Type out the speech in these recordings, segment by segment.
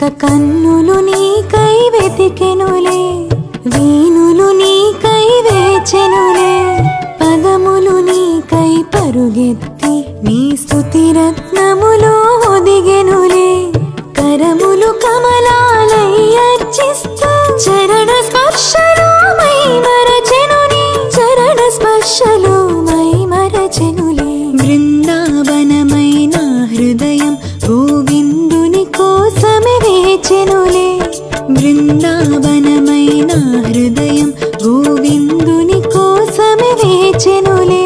ఒక కన్నులు నీకై వెతికెనులే వీణులు నీకై వేచెనులే పదములు నీకై పరుగెత్తి నీ స్తుతి రత్నములో ఒదిగెనులే కరములు కమలాలై అర్చిస్తూ చరణ స్పర్శలో మై మరచెనుని చరణ స్పర్శలో మై మరచెనులే బృందావనమైన హృదయం గోవిందుని కోసమే వేచెనులే బృందావనమైన హృదయం గోవిందుని కోసమే వేచెనులే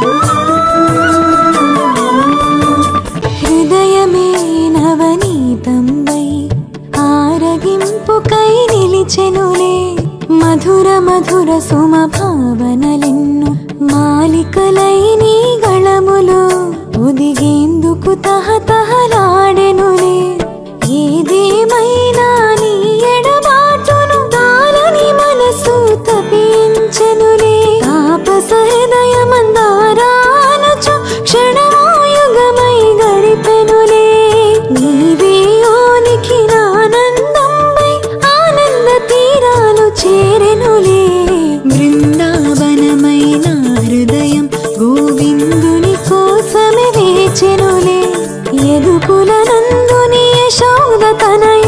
హృదయమే నవనీతంబై ఆరగింపుకై నిలిచెనులే మధుర మధుర సుమ భావనలెన్ను మాలికలై నీ గళములో ఒదిగేందుకు తహతహలాడెనులే ఏదేమైనా నీ ఎడబాటును తాలని మనసు తపించెనులే తాపస హృదయమందారానుచు క్షణమాయుగమై గడిపెనులే నీవే యోనికి ఆనందంపై ఆనంద తీరాలు చేరెనులే బృందావనమైన హృదయం గోవిందుని కోసమే వేచెనులే ఎదుకుల నందుని యశోద తనయ